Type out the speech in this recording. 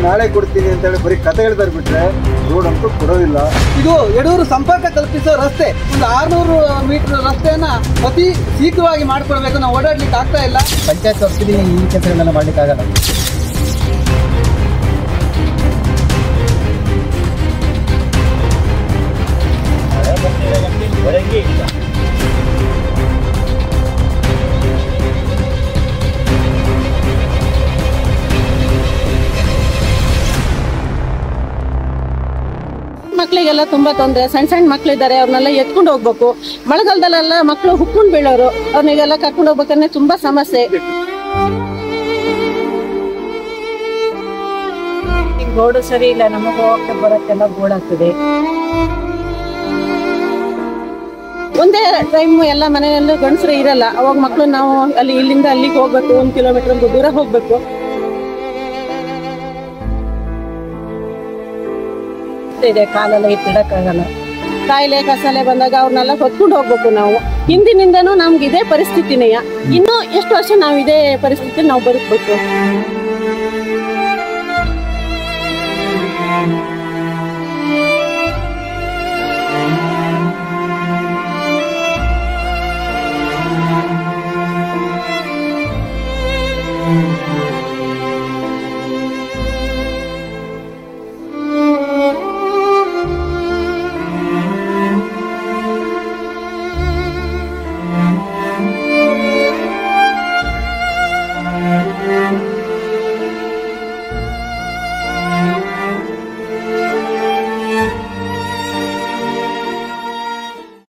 ನಾಳೆ ಕೊಡ್ತೀನಿ ಅಂತ ಹೇಳಿ ಬರೀ ಕತೆ ಹೇಳ್ತಾರೆ ಬಿಟ್ರೆ ರೋಡ್ ಅಂತೂ ಕೊಡೋದಿಲ್ಲ ಇದು ಯಡೂರು ಸಂಪರ್ಕ ಕಲ್ಪಿಸೋ ರಸ್ತೆ ಒಂದು ಆರ್ನೂರು ಮೀಟರ್ ರಸ್ತೆಯನ್ನ ಅತಿ ಶೀಘ್ರವಾಗಿ ಮಾಡ್ಕೊಳ್ಬೇಕು ನಾವು ಓಡಾಡ್ಲಿಕ್ಕೆ ಆಗ್ತಾ ಇಲ್ಲ ಪಂಚಾಯತ್ ವ್ಯಾಪ್ತಿಯಲ್ಲಿ ಈ ಕೆಲಸಗಳನ್ನೆಲ್ಲ ಮಾಡ್ಲಿಕ್ಕೆ ಆಗಲ್ಲ ಮಕ್ಕಳಿಗೆಲ್ಲ ತುಂಬಾ ತೊಂದರೆ ಸಣ್ಣ ಸಣ್ಣ ಮಕ್ಳಿದ್ದಾರೆ ಅವ್ರನ್ನೆಲ್ಲ ಎತ್ಕೊಂಡು ಹೋಗ್ಬೇಕು ಮಳೆಗಾಲದಲ್ಲೆಲ್ಲ ಮಕ್ಕಳು ಹುಕ್ಕೊಂಡು ಬೀಳೋರು ಅವ್ರನ್ನೆಲ್ಲ ಕರ್ಕೊಂಡು ಹೋಗ್ಬೇಕಂದ್ರೆ ತುಂಬಾ ಸಮಸ್ಯೆ ರೋಡು ಸರಿ ಇಲ್ಲ ನಮಗೆ ಹೋಗಕ್ಕೆ ಬರೋಕ್ಕೆಲ್ಲ ಗೋಡಾಗ್ತದೆ ಒಂದೇ ಟೈಮ್ ಎಲ್ಲ ಮನೆಯಲ್ಲೂ ಗಂಡಸರು ಇರಲ್ಲ ಅವಾಗ ಮಕ್ಕಳು ನಾವು ಅಲ್ಲಿ ಇಲ್ಲಿಂದ ಅಲ್ಲಿಗೆ ಹೋಗ್ಬೇಕು ಒಂದ್ ಕಿಲೋಮೀಟರ್ ದೂರ ಹೋಗ್ಬೇಕು ಇದೆ ಕಾಲೆಲ್ಲ ಇಟ್ಟಿಡಕ್ಕಾಗಲ್ಲ ಕಾಯಿಲೆ ಕಸಾಲೆ ಬಂದಾಗ ಅವ್ರನ್ನೆಲ್ಲ ಹೊತ್ಕೊಂಡು ಹೋಗ್ಬೇಕು ನಾವು ಹಿಂದಿನಿಂದನೂ ನಮ್ಗೆ ಇದೇ ಪರಿಸ್ಥಿತಿನೇ ಇನ್ನು ಎಷ್ಟು ವರ್ಷ ನಾವು ಇದೇ ಪರಿಸ್ಥಿತಿ ನಾವು ಬದುಕ್ಬೇಕು